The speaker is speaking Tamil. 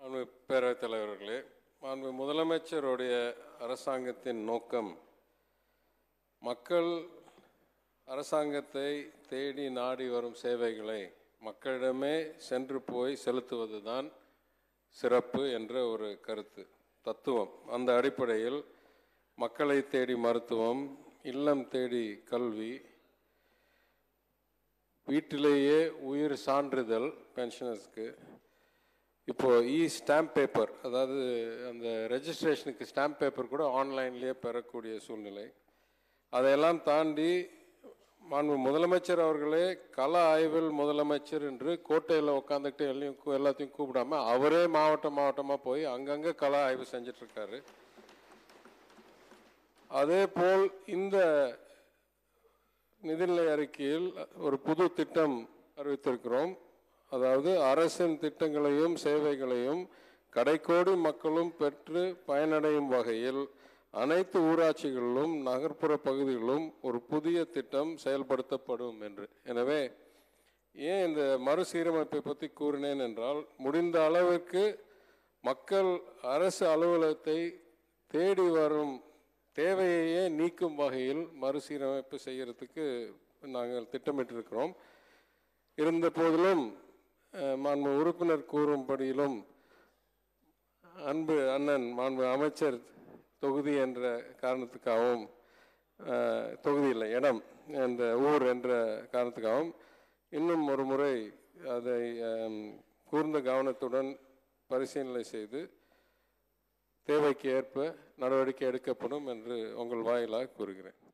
மாண்பு பேரவைத் தலைவர்களே மாண்பு முதலமைச்சருடைய அரசாங்கத்தின் நோக்கம் மக்கள் அரசாங்கத்தை தேடி நாடி வரும் சேவைகளை மக்களிடமே சென்று போய் செலுத்துவதுதான் சிறப்பு என்ற ஒரு கருத்து தத்துவம் அந்த அடிப்படையில் மக்களை தேடி மருத்துவம் இல்லம் தேடி கல்வி வீட்டிலேயே உயிர் சான்றிதழ் பென்ஷனர்ஸ்க்கு இப்போ இ ஸ்டாம்ப் பேப்பர் அதாவது அந்த ரெஜிஸ்ட்ரேஷனுக்கு ஸ்டாம்ப் பேப்பர் கூட ஆன்லைன்லேயே பெறக்கூடிய சூழ்நிலை அதையெல்லாம் தாண்டி மாண்பு முதலமைச்சர் அவர்களே கள ஆய்வில் முதலமைச்சர் என்று கோட்டையில் உட்காந்துக்கிட்டு எல்லையும் கூ- எல்லாத்தையும் கூப்பிடாம அவரே மாவட்டம் மாவட்டமாக போய் அங்கங்கே கள ஆய்வு செஞ்சுட்டு இருக்காரு அதே போல் இந்த நிதிநிலை அறிக்கையில் ஒரு புது திட்டம் அறிவித்திருக்கிறோம் அதாவது அரசின் திட்டங்களையும் சேவைகளையும் கடைக்கோடி மக்களும் பெற்று பயனடையும் வகையில் அனைத்து ஊராட்சிகளிலும் நகர்ப்புற பகுதிகளிலும் ஒரு புதிய திட்டம் செயல்படுத்தப்படும் என்று எனவே ஏன் இந்த மறுசீரமைப்பை பற்றி கூறினேன் என்றால் முடிந்த அளவிற்கு மக்கள் அரசு அலுவலகத்தை தேடி வரும் தேவையையே நீக்கும் வகையில் மறுசீரமைப்பு செய்யறதுக்கு நாங்கள் திட்டமிட்டிருக்கிறோம் இருந்த போதிலும் அஹ், மாண்பு உறுப்பினர் கூறும்படியிலும் அன்பு அண்ணன் மாண்பு அமைச்சர் தொகுதி என்ற காரணத்துக்காகவும் அஹ், தொகுதி இல்லை இடம் என்ற ஊர் என்ற காரணத்துக்காகவும் இன்னும் ஒரு முறை அதை அம், கூர்ந்த கவனத்துடன் பரிசீலனை செய்து தேவைக்கு ஏற்ப நடவடிக்கை எடுக்கப்படும் என்று உங்கள் வாயிலாக கூறுகிறேன்